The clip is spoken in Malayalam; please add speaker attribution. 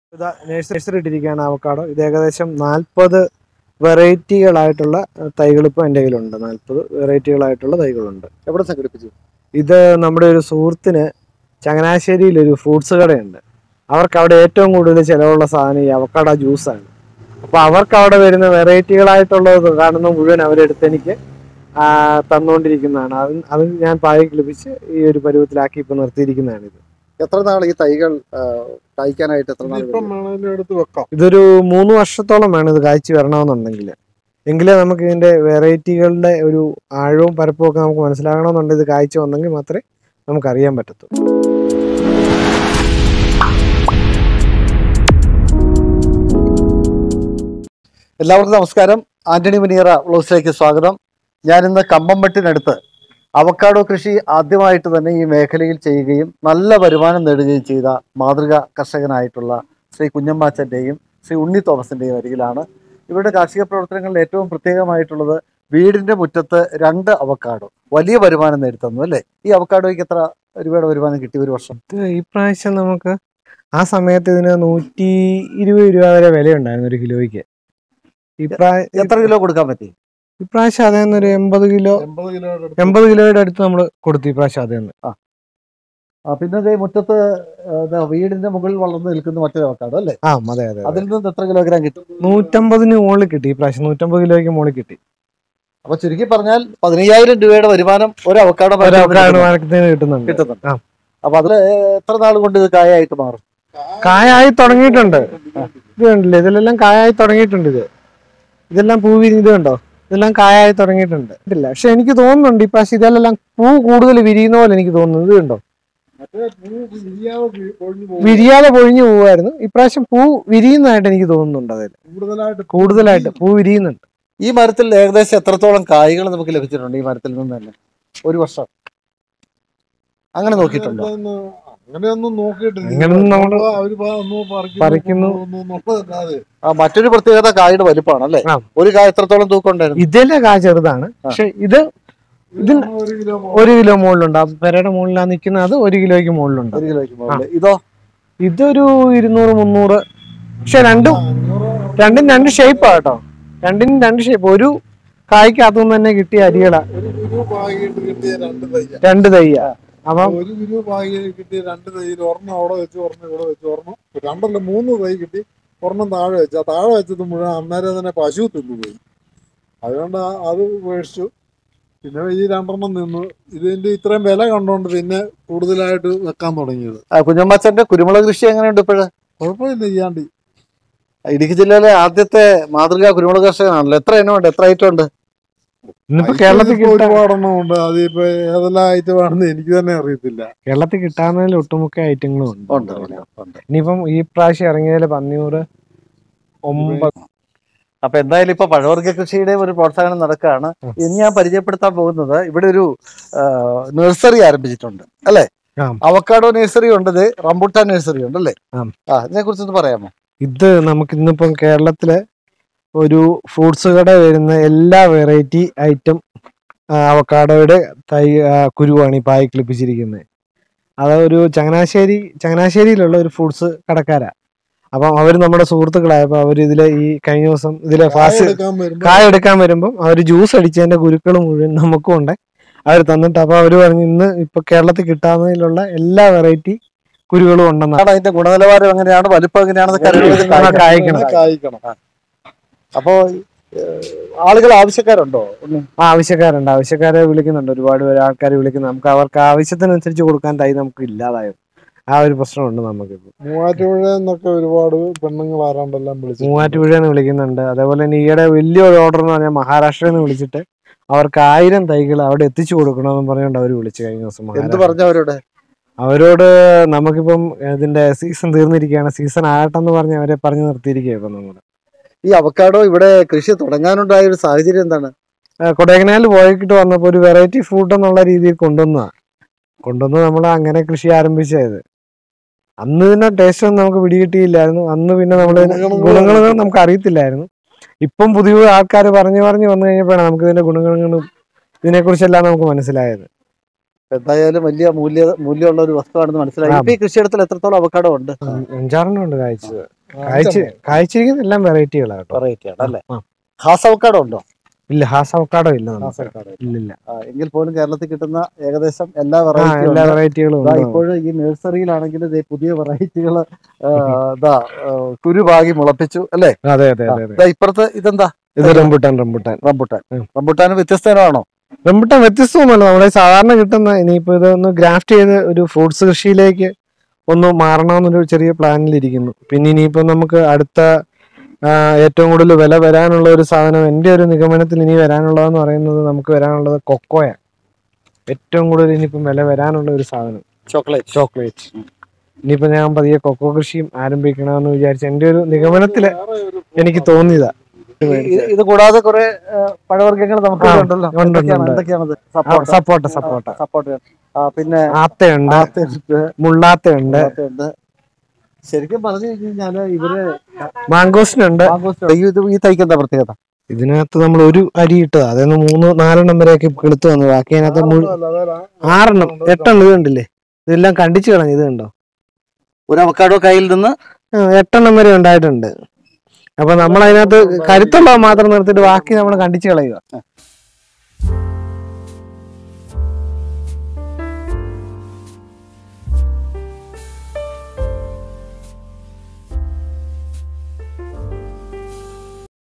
Speaker 1: ഇതാ നഴ്സറി ഇട്ടിരിക്കുകയാണ് അവക്കാടോ ഇത് ഏകദേശം നാൽപ്പത് വെറൈറ്റികളായിട്ടുള്ള തൈകൾ ഇപ്പോൾ എൻ്റെ കയ്യിലുണ്ട് നാൽപ്പത് വെറൈറ്റികളായിട്ടുള്ള തൈകളുണ്ട്
Speaker 2: എവിടെ സംഘടിപ്പിച്ചു
Speaker 1: ഇത് നമ്മുടെ ഒരു സുഹൃത്തിന് ചങ്ങനാശ്ശേരിയിൽ ഒരു ഫ്രൂട്ട്സ് കടയുണ്ട് അവർക്ക് അവിടെ ഏറ്റവും കൂടുതൽ ചിലവുള്ള സാധനം ഈ അവക്കാട ജ്യൂസാണ് അപ്പോൾ അവർക്ക് അവിടെ വരുന്ന വെറൈറ്റികളായിട്ടുള്ളത് കാണുന്ന മുഴുവൻ അവരെടുത്ത് എനിക്ക് ആ, തന്നുകൊണ്ടിരിക്കുന്നതാണ് അത് അത് ഞാൻ പായക്ക് ലഭിച്ച് ഈ ഒരു പരുവത്തിലാക്കി ഇപ്പോൾ നിർത്തിയിരിക്കുന്നതാണ് ഇത്
Speaker 2: എത്ര നാൾ ഈ തൈകൾ ആ, കായ്ക്കാനായിട്ട് എത്ര നാൾ
Speaker 3: ഇപ്പം വേണമെങ്കിലും എടുത്ത് വെക്കാം
Speaker 1: ഇതൊരു മൂന്ന് വർഷത്തോളം വേണം ഇത് കായ്ച്ചു വരണമെന്നുണ്ടെങ്കിൽ എങ്കിലേ നമുക്ക് ഇതിന്റെ വെറൈറ്റികളുടെ ഒരു ആഴവും പരപ്പും ഒക്കെ നമുക്ക് മനസ്സിലാകണമെന്നുണ്ടെങ്കിൽ ഇത് കായ്ച്ചു വന്നെങ്കിൽ മാത്രമേ നമുക്ക് അറിയാൻ പറ്റത്തുള്ളൂ
Speaker 2: എല്ലാവർക്കും നമസ്കാരം ആന്റണി മുനിയറ വ്ലോഗ്സിലേക്ക് സ്വാഗതം ഞാനിന്ന് കമ്പംമെട്ടിനടുത്ത് അവക്കാഡോ കൃഷി ആദ്യമായിട്ട് തന്നെ ഈ മേഖലയിൽ ചെയ്യുകയും നല്ല വരുമാനം നേടുകയും ചെയ്ത മാതൃക കർഷകനായിട്ടുള്ള ശ്രീ കുഞ്ഞമ്മാച്ചൻ്റെയും ശ്രീ ഉണ്ണി തോമസിൻ്റെയും അരികിലാണ് ഇവരുടെ കാർഷിക പ്രവർത്തനങ്ങളിൽ ഏറ്റവും പ്രത്യേകമായിട്ടുള്ളത് വീടിന്റെ മുറ്റത്ത് രണ്ട് അവക്കാഡോ വലിയ വരുമാനം നേടിത്തന്നു അല്ലേ ഈ അവക്കാഡോയ്ക്ക് എത്ര രൂപയുടെ വരുമാനം കിട്ടി ഒരു വർഷം
Speaker 1: ഇത് ഈ പ്രാവശ്യം നമുക്ക് ആ സമയത്ത് ഇതിന് നൂറ്റി ഇരുപത് രൂപ വരെ വിലയുണ്ടായിരുന്നു ഒരു കിലോയ്ക്ക് ഈ പ്രാ-
Speaker 2: എത്ര കിലോ കൊടുക്കാൻ പറ്റി
Speaker 1: ഇപ്രാവശ്യം അതേ ഒരു എൺപത് കിലോ
Speaker 3: എൺപത് കിലോയുടെ അടുത്ത്
Speaker 1: എൺപത് കിലോയുടെ അടുത്ത് നമ്മൾ കൊടുത്തു ഇപ്രാവശ്യം അതേ
Speaker 2: ആ, പിന്നെ ദേ മുറ്റത്ത് ആ, ദാ വീടിന്റെ മുകളിൽ വളർന്നു നിൽക്കുന്ന മറ്റൊരു അവക്കാഡോ അല്ലേ
Speaker 1: ആ അതെ അതെ
Speaker 2: അതിൽ നിന്ന് എത്ര കിലോഗ്രാം കിട്ടും
Speaker 1: നൂറ്റമ്പതിന് മുകളിൽ കിട്ടി ഈ പ്രാവശ്യം നൂറ്റമ്പത് കിലോയ്ക്ക് മുകളിൽ കിട്ടി
Speaker 2: അപ്പൊ ചുരുക്കി പറഞ്ഞാൽ പതിനയ്യായിരം രൂപയുടെ വരുമാനം ഒരു അവക്കാഡോ
Speaker 1: ഒരു
Speaker 2: മരത്തിൽ
Speaker 1: അവക്കാടോ
Speaker 2: നിന്ന്
Speaker 1: മാർക്കറ്റിന് കിട്ടുന്നുണ്ട്
Speaker 2: കിട്ടുന്നുണ്ട്
Speaker 1: ആ.
Speaker 2: അപ്പൊ അതിൽ എത്ര നാൾ കൊണ്ട് ഇത് കായായിട്ട് മാറും
Speaker 1: കായായി തുടങ്ങിയിട്ടുണ്ട് ഇത് കണ്ടില്ലേ ഇതിലെല്ലാം കായായി തുടങ്ങിയിട്ടുണ്ട് ഇത് ഇതെല്ലാം പൂ വിരി ഇത് കണ്ടോ ഇതെല്ലാം കായായി തുടങ്ങിയിട്ടുണ്ട് ഇല്ല പക്ഷെ എനിക്ക് തോന്നുന്നുണ്ട് ഇപ്രാവശ്യം ഇതിലെല്ലാം പൂ കൂടുതൽ വിരിയുന്ന പോലെ എനിക്ക് തോന്നുന്നു ഇത് കണ്ടോ
Speaker 3: മറ്റേ പൂ വിരിയാതെ വി- ഒഴിഞ്ഞു പോകും
Speaker 1: വിരിയാതെ പൊഴിഞ്ഞു പോവായിരുന്നു ഇപ്രാവശ്യം പൂ വിരിയുന്നതായിട്ട് എനിക്ക് തോന്നുന്നുണ്ട് അതിൽ
Speaker 3: കൂടുതലായിട്ട്
Speaker 1: കൂടുതലായിട്ട് പൂ വിരിയുന്നുണ്ട്
Speaker 2: ഈ മരത്തിൽ ഏകദേശം എത്രത്തോളം കായ്കൾ നമുക്ക് ലഭിച്ചിട്ടുണ്ട് ഈ മരത്തിൽ നിന്ന് തന്നെ ഒരു വർഷം അങ്ങനെ നോക്കിയിട്ടുണ്ടോ
Speaker 3: ഇതൊന്ന് അങ്ങനെയൊന്നും നോക്കിയിട്ടില്ല
Speaker 1: അങ്ങനെയൊന്നും നമ്മള്
Speaker 3: നമ്മള് അവര് പ- ഒന്ന് പറിക്കുന്നു,
Speaker 1: പറിക്കുന്നു.
Speaker 3: കൊണ്ടുപോകുന്നു എന്നുള്ളതല്ലാതെ
Speaker 2: ആ മറ്റൊരു പ്രത്യേകത കായുടെ വലിപ്പമാണ് അല്ലേ
Speaker 1: ആ.
Speaker 2: ഒരു കായ എത്രത്തോളം തൂക്കം ഉണ്ടായിരുന്നു
Speaker 1: ഇതിലെ കായ ചെറുതാണ് പക്ഷെ ഇത് ഇതിൽ
Speaker 3: ഒരു കിലോ
Speaker 1: ഒരു കിലോ മുകളിലുണ്ട് ആ പെരയുടെ മുകളിലാ നിൽക്കുന്ന അത് ഒരു കിലോയ്ക്ക് മുകളിലുണ്ട്
Speaker 2: ഒരു കിലോയ്ക്ക് മുകളിൽ ഇതോ
Speaker 1: ഇതൊരു ഇരുന്നൂറ് മുന്നൂറ് പക്ഷെ രണ്ടും
Speaker 3: അഞ്ഞൂറ്
Speaker 1: രണ്ടും രണ്ട് ഷേപ്പാ കേട്ടോ രണ്ടിനും രണ്ട് ഷേപ്പ് ഒരു കായ്ക്കകത്തുനിന്ന് തന്നെ കിട്ടിയ അരികളാ
Speaker 3: ഒരു ഗുരു പാകിയിട്ട് കിട്ടിയ രണ്ട് തൈ
Speaker 1: രണ്ട് തയ്യ അപ്പം
Speaker 3: ഒരു ഗുരു പാകി കിട്ടിയ രണ്ട് തൈയിൽ ഒരെണ്ണം അവിടെ വെച്ച് ഒരെണ്ണം ഇവിടെ വെച്ച് ഒരെണ്ണം രണ്ടല്ല മൂന്ന് തൈ കിട്ടി ഒരെണ്ണം താഴെ വെച്ച് ആ താഴെ വെച്ചത് മുഴുവൻ അന്നേരം തന്നെ പശു തിന്നുപോയി അതുകൊണ്ട് ആ- അത് മേടിച്ചു പിന്നെ ഈ രണ്ടെണ്ണം നിന്നു ഇതിന്റെ ഇത്രയും വില കണ്ടോണ്ട് പിന്നെ കൂടുതലായിട്ട് വെക്കാൻ തുടങ്ങിയത്
Speaker 2: ആ, കുഞ്ഞമ്മച്ചന്റെ കുരുമുളക് കൃഷി എങ്ങനെയുണ്ട് ഇപ്പോഴ്
Speaker 3: കുഴപ്പമില്ല ചെയ്യാണ്ടി
Speaker 2: ഇടുക്കി ജില്ലയിലെ ആദ്യത്തെ മാതൃകാ കുരുമുളക് കർഷകനാണല്ലോ എത്ര ഇനമുണ്ട് എത്ര ഐറ്റം ഉണ്ട്
Speaker 1: ഇന്നിപ്പോ
Speaker 3: ഐറ്റം
Speaker 1: കേരളത്തിൽ
Speaker 3: ഇപ്പൊ
Speaker 1: കിട്ടാ
Speaker 3: ഒരുപാടെണ്ണം ഉണ്ട് അതിപ്പോ ഏതെല്ലാം ഐറ്റം ആണെന്ന് എനിക്ക് തന്നെ അറിയത്തില്ല
Speaker 1: കേരളത്തിൽ കിട്ടാവുന്നതിൽ ഒട്ടുമുക്ക ഐറ്റങ്ങളും ഉണ്ട്
Speaker 2: ഉണ്ട് ഉണ്ട്, ഉണ്ട്
Speaker 1: ഇനിയിപ്പം ഈ പ്രാവശ്യം ഇറങ്ങിയതിൽ പന്നിയൂറ് ഒമ്പത്
Speaker 2: അപ്പൊ എന്തായാലും ഇപ്പൊ പഴവർഗ്ഗ കൃഷിയുടെ ഒരു പ്രോത്സാഹനം നടക്കുകയാണ്
Speaker 1: ഉം.
Speaker 2: ഇനി ഞാൻ പരിചയപ്പെടുത്താൻ പോകുന്നത് ഇവിടെ ഒരു നഴ്സറി ആരംഭിച്ചിട്ടുണ്ട് അല്ലെ
Speaker 1: ആ.
Speaker 2: അവക്കാഡോ നഴ്സറി ഉണ്ട് ഇത് റംബുട്ടാൻ നഴ്സറി ഉണ്ട് അല്ലേ
Speaker 1: ആ.
Speaker 2: ആ ഇതിനെ കുറിച്ചൊന്ന് പറയാമോ
Speaker 1: ഇത് നമുക്ക് ഇന്നിപ്പം കേരളത്തിലെ ഒരു ഫ്രൂട്ട്സ് കട വരുന്ന എല്ലാ വെറൈറ്റി ഐറ്റം അവക്കാടോയുടെ തൈ ആ, കുരുവാണ് ഈ പായി ക്ലിപ്പിച്ചിരിക്കുന്നത് അത് ഒരു ചങ്ങനാശ്ശേരി ചങ്ങനാശ്ശേരിയിലുള്ള ഒരു ഫ്രൂട്ട്സ് കടക്കാരാ അപ്പം അവർ നമ്മുടെ സുഹൃത്തുക്കളായപ്പോൾ അവർ ഇതിലെ ഈ കഴിഞ്ഞ ദിവസം ഇതിലെ ഫാസ്റ്റ്
Speaker 3: എടുക്കാൻ വരുമ്പോ
Speaker 1: കായ എടുക്കാൻ വരുമ്പം അവർ ജ്യൂസ് അടിച്ചതിന്റെ കുരുക്കൾ മുഴുവൻ നമുക്കും ഉണ്ട് അവർ തന്നിട്ട് അപ്പൊ അവർ പറഞ്ഞു ഇന്ന് ഇപ്പൊ കേരളത്തിൽ കിട്ടാവുന്നതിലുള്ള എല്ലാ വെറൈറ്റി കുരുകളും ഉണ്ടെന്നാണ്
Speaker 2: അതാണ് അതിന്റെ ഗുണനിലവാരം എങ്ങനെയാണ് വലിപ്പം എങ്ങനെയാണെന്നൊക്കെ അറിയുന്നത്
Speaker 1: ആ,
Speaker 2: കായ്ക്കണം.
Speaker 1: കായ്ക്കണം.
Speaker 3: കായ്ക്കണം
Speaker 2: അപ്പോ ഏഹ്, ആളുകൾ ആവശ്യക്കാരുണ്ടോ ഒന്ന്
Speaker 1: ആ ആവശ്യക്കാരുണ്ട് ആവശ്യക്കാരെ വിളിക്കുന്നുണ്ട് ഒരുപാട് പേര് ആൾക്കാർ വിളിക്കുന്നു നമുക്ക് അവർക്ക് ആവശ്യത്തിനനുസരിച്ച് കൊടുക്കാൻ തൈ നമുക്ക് ഇല്ലാതായോ ആ ഒരു പ്രശ്നമുണ്ട് നമുക്കിപ്പോൾ
Speaker 3: മൂവാറ്റുപുഴ എന്നൊക്കെ ഒരുപാട് പെണ്ണുങ്ങൾ ആരാണ്ടെല്ലാം വിളിച്ചു
Speaker 1: മൂവാറ്റുപുഴയിൽ നിന്ന് വിളിക്കുന്നുണ്ട് അതേപോലെ തന്നെ ഈയിടെ വലിയൊരു ഓർഡർ എന്ന് പറഞ്ഞാൽ മഹാരാഷ്ട്രയിൽ നിന്ന് വിളിച്ചിട്ട് അവർക്ക് ആയിരം തൈകൾ അവിടെ എത്തിച്ചു കൊടുക്കണമെന്ന് പറഞ്ഞുകൊണ്ട് അവർ വിളിച്ചു കഴിഞ്ഞ ദിവസം
Speaker 2: എന്ത്
Speaker 1: മഹാരാഷ്ട്ര.
Speaker 2: പറഞ്ഞു അവരോട്
Speaker 1: അവരോട് നമുക്കിപ്പം ഇതിന്റെ സീസൺ തീർന്നിരിക്കുകയാണ് സീസൺ ആകട്ടെന്ന് പറഞ്ഞ് അവരെ പറഞ്ഞു നിർത്തിയിരിക്കുകയാണ് ഇപ്പം നമ്മൾ
Speaker 2: ഈ അവക്കാഡോ ഇവിടെ കൃഷി തുടങ്ങാനുണ്ടായ ഒരു സാഹചര്യം എന്താണ്
Speaker 1: കൊടൈക്കനാലിൽ പോയിട്ട് വന്നപ്പോൾ ഒരു വെറൈറ്റി ഫ്രൂട്ട് എന്നുള്ള രീതിയിൽ കൊണ്ടുവന്നതാ കൊണ്ടുവന്ന് നമ്മൾ അങ്ങനെ കൃഷി ആരംഭിച്ചത് അന്ന് പിന്നെ ടേസ്റ്റ് ഒന്നും നമുക്ക് പിടികിട്ടിയില്ലായിരുന്നു അന്ന് പിന്നെ നമ്മൾ
Speaker 3: ഗുണങ്ങളും
Speaker 1: ഗുണങ്ങൾ നമുക്ക് അറിയത്തില്ലായിരുന്നു ഇപ്പം പുതിയ ആൾക്കാർ പറഞ്ഞു പറഞ്ഞു വന്നു കഴിഞ്ഞപ്പോഴാണ് നമുക്ക് ഇതിന്റെ ഗുണങ്ങളും ഇതിനെക്കുറിച്ചെല്ലാം നമുക്ക് മനസ്സിലായത്
Speaker 2: എന്തായാലും വലിയ മൂല്യ മൂല്യമുള്ള ഒരു വസ്തുവാണെന്ന് മനസ്സിലായി
Speaker 1: ആ.
Speaker 2: ഇപ്പൊ ഈ കൃഷിയിടത്തിൽ എത്രത്തോളം അവക്കാഡോ ഉണ്ട്
Speaker 1: അഞ്ചാറെണ്ണം ഉണ്ട് കാഴ്ചത് കായ്ച്ച് കായ്ച്ചിരിക്കുന്ന എല്ലാം വെറൈറ്റികളാണ് കേട്ടോ
Speaker 2: വെറൈറ്റി ആണ് അല്ലേ
Speaker 1: ആ.
Speaker 2: ഹാസ് അവക്കാടോ ഉണ്ടോ
Speaker 1: ഇല്ല ഹാസ് അവക്കാടോ ഇല്ല നമുക്ക്.
Speaker 2: ഹാസ് അവക്കാടോ
Speaker 1: ഇല്ല ഇല്ല
Speaker 2: ആ, എങ്കിൽ പോലും കേരളത്തിൽ കിട്ടുന്ന ഏകദേശം എല്ലാ
Speaker 1: ആ
Speaker 2: വെറൈറ്റിയും
Speaker 1: എല്ലാ വെറൈറ്റികളും ഉണ്ട്
Speaker 2: ഇപ്പോൾ ഈ നഴ്സറിയിലാണെങ്കിൽ ദേ പുതിയ വെറൈറ്റികൾ ഇതാ ആ, കുരു പാകി മുളപ്പിച്ചു അല്ലേ
Speaker 1: അതെ അതെ അതെ അതെ
Speaker 2: ദാ ഇപ്പുറത്ത് ഇതെന്താ
Speaker 1: ഇത് റംബുട്ടാൻ റംബുട്ടാൻ
Speaker 2: റംബുട്ടാൻ
Speaker 1: ഉം.
Speaker 2: റംബുട്ടാൻ വ്യത്യസ്തമാണോ
Speaker 1: റംബുട്ടാൻ വ്യത്യസ്തവുമല്ല നമ്മുടെ സാധാരണ കിട്ടുന്ന ഇനിയിപ്പോ ഇതൊന്ന് ഗ്രാഫ്റ്റ് ചെയ്ത് ഒരു ഫ്രൂട്ട്സ് കൃഷിയിലേക്ക് ഒന്ന് മാറണമെന്നൊരു ചെറിയ പ്ലാനിലിരിക്കുന്നു പിന്നെ ഇനിയിപ്പോ നമുക്ക് അടുത്ത ആ, ഏറ്റവും കൂടുതൽ വില വരാനുള്ള ഒരു സാധനം എൻ്റെ ഒരു നിഗമനത്തിൽ ഇനി വരാനുള്ളതെന്ന് പറയുന്നത് നമുക്ക് വരാനുള്ളത് കൊക്കോയാണ് ഏറ്റവും കൂടുതൽ ഇനിയിപ്പം വില വരാനുള്ള ഒരു സാധനം
Speaker 2: ചോക്ലേറ്റ്
Speaker 1: ചോക്ലേറ്റ് ഇനിയിപ്പോ ഞാൻ പതിയെ കൊക്കോ കൃഷിയും ആരംഭിക്കണമെന്ന് വിചാരിച്ച എൻ്റെ ഒരു നിഗമനത്തില് എനിക്ക് തോന്നിയതാ
Speaker 2: ഇത് കൂടാതെ കുറെ പഴവർഗ്ഗങ്ങൾ നമുക്ക്
Speaker 1: ആ,
Speaker 2: ഇവിടെ ഉണ്ടല്ലോ
Speaker 1: ഉണ്ട്, ഉണ്ട്,
Speaker 2: എന്തൊക്കെയാണ്
Speaker 1: ഉണ്ട്.
Speaker 2: എന്തൊക്കെയാണത്
Speaker 1: സപ്പോട്ട സപ്പോട്ട
Speaker 2: സപ്പോർട്ട് പിന്നെ
Speaker 1: ആത്തയുണ്ട്
Speaker 2: ആത്തയുണ്ട്,
Speaker 1: മുള്ളാത്തയുണ്ട്
Speaker 2: ആത്തയുണ്ട്. ശരിക്കും പറഞ്ഞു കഴിഞ്ഞാല് ഇവര്
Speaker 1: മാങ്കോസിനുണ്ട്
Speaker 2: മാങ്കോസ്റ്റ് ഈ ഇത് ഈ തൈക്ക് എന്താ പ്രത്യേകത
Speaker 1: ഇതിനകത്ത് നമ്മൾ ഒരു അരി ഇട്ടത് അതിന് മൂന്ന് നാലെണ്ണം വരെയൊക്കെ കിളുത്ത് വന്നു ബാക്കി അതിനകത്ത് മുഴു- ആറെണ്ണം എട്ടെണ്ണം ഇത് കണ്ടില്ലേ ഇതെല്ലാം കണ്ടിച്ചു കളഞ്ഞു ഇത് കണ്ടോ
Speaker 2: ഒരു അവക്കാടോ കയ്യിൽ നിന്ന്
Speaker 1: ആ, എട്ടെണ്ണം വരെ ഉണ്ടായിട്ടുണ്ട് അപ്പൊ നമ്മൾ അതിനകത്ത് കരുത്തുള്ളത് മാത്രം നിർത്തിയിട്ട് ബാക്കി നമ്മൾ കണ്ടിച്ചു കളയുക